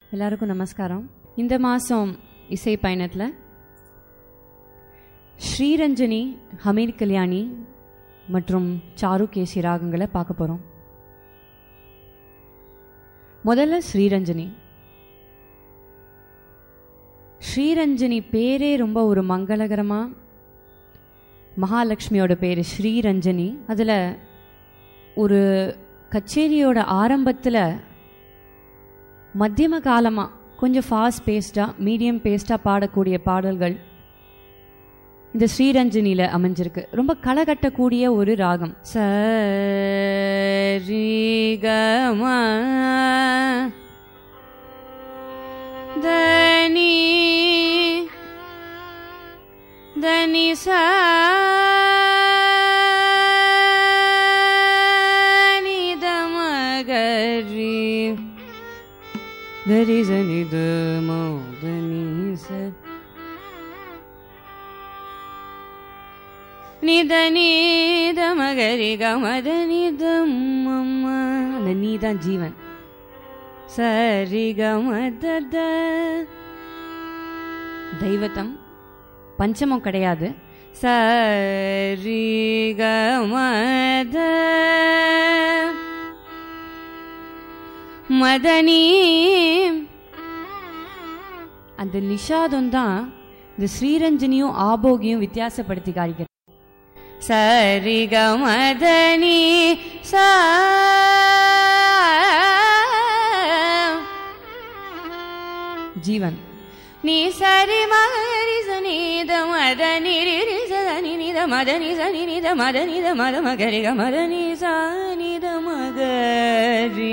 எல்லாருக்கும் நமஸ்காரம் இந்த மாதம் இசை பயணத்தில் ஸ்ரீரஞ்சனி ஹமீர் கல்யாணி மற்றும் சாருகேசி ராகங்களை பார்க்க போகிறோம் முதல்ல ஸ்ரீரஞ்சனி ஸ்ரீரஞ்சனி பேரே ரொம்ப ஒரு மங்களகரமாக மகாலட்சுமியோட பேர் ஸ்ரீரஞ்சனி அதில் ஒரு கச்சேரியோட ஆரம்பத்தில் மத்தியம காலமாக கொஞ்சம் ஃபாஸ்ட் பேஸ்டாக மீடியம் பேஸ்டாக பாடக்கூடிய பாடல்கள் இந்த ஸ்ரீரஞ்சனியில் அமைஞ்சிருக்கு ரொம்ப களை கட்டக்கூடிய ஒரு ராகம் சரிகமா தனி தனி மகரி ಗರಿ ಸನಿ ದ ಮೋದನಿ ಸ நித நீத மகரி கமத நிதம்ம அந்த நீ தான் ஜீவன் சரி கமத தெய்வத்தம் பஞ்சமம் கிடையாது சரி கமத மதனி அந்த நிஷாதம் தான் இந்த ஸ்ரீரஞ்சனியும் ஆபோகியும் வித்தியாசப்படுத்தி காரிக்கிறது சரிக மதனி சா ஜீவன் நீ சரி மகரி சனித மத நிரி சனி நித மத நி சனி நித மத நித மத மகரி க மத நி சானித மகரி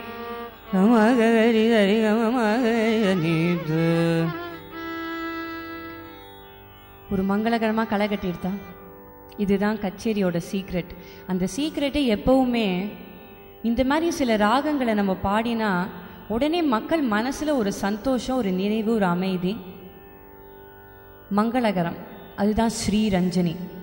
மகரி சரி கம மகரி நிது ஒரு மங்களகரமாக களை கட்டியிருத்தான் இதுதான் கச்சேரியோட சீக்ரெட் அந்த சீக்ரெட்டை எப்பவுமே இந்த மாதிரி சில ராகங்களை நம்ம பாடினா உடனே மக்கள் மனசில் ஒரு சந்தோஷம் ஒரு நிறைவு ஒரு அமைதி மங்களகரம் அதுதான் ஸ்ரீரஞ்சனி